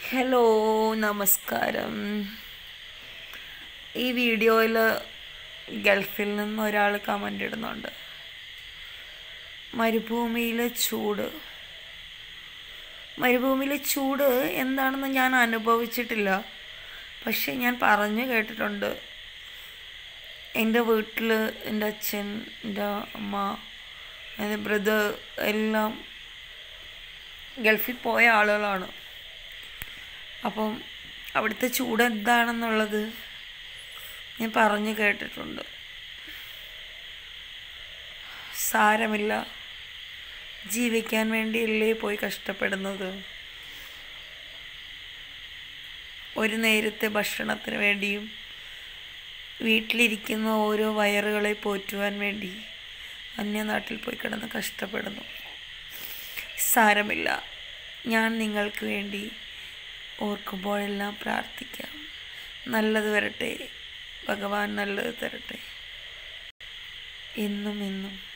hello നമസ്കാരം ഈ വീഡിയോയിൽ ഗൾഫിൽ നിന്ന് ഒരാൾ കമൻ്റ് ഇടുന്നുണ്ട് മരുഭൂമിയിലെ ചൂട് മരുഭൂമിയിലെ ചൂട് എന്താണെന്ന് ഞാൻ അനുഭവിച്ചിട്ടില്ല പക്ഷെ ഞാൻ പറഞ്ഞു കേട്ടിട്ടുണ്ട് എൻ്റെ വീട്ടിൽ എൻ്റെ അച്ഛൻ എൻ്റെ അമ്മ എൻ്റെ ബ്രദർ എല്ലാം ഗൾഫിൽ പോയ ആളുകളാണ് അപ്പം അവിടുത്തെ ചൂട് എന്താണെന്നുള്ളത് ഞാൻ പറഞ്ഞു കേട്ടിട്ടുണ്ട് സാരമില്ല ജീവിക്കാൻ വേണ്ടിയല്ലേ പോയി കഷ്ടപ്പെടുന്നത് ഒരു നേരത്തെ ഭക്ഷണത്തിന് വേണ്ടിയും വീട്ടിലിരിക്കുന്ന ഓരോ വയറുകളെ പോറ്റുവാൻ വേണ്ടി അന്യനാട്ടിൽ പോയി കിടന്ന് കഷ്ടപ്പെടുന്നു സാരമില്ല ഞാൻ നിങ്ങൾക്ക് വേണ്ടി ഓർക്കുമ്പോഴെല്ലാം പ്രാർത്ഥിക്കാം നല്ലത് വരട്ടെ ഭഗവാൻ നല്ലത് തരട്ടെ എന്നും എന്നും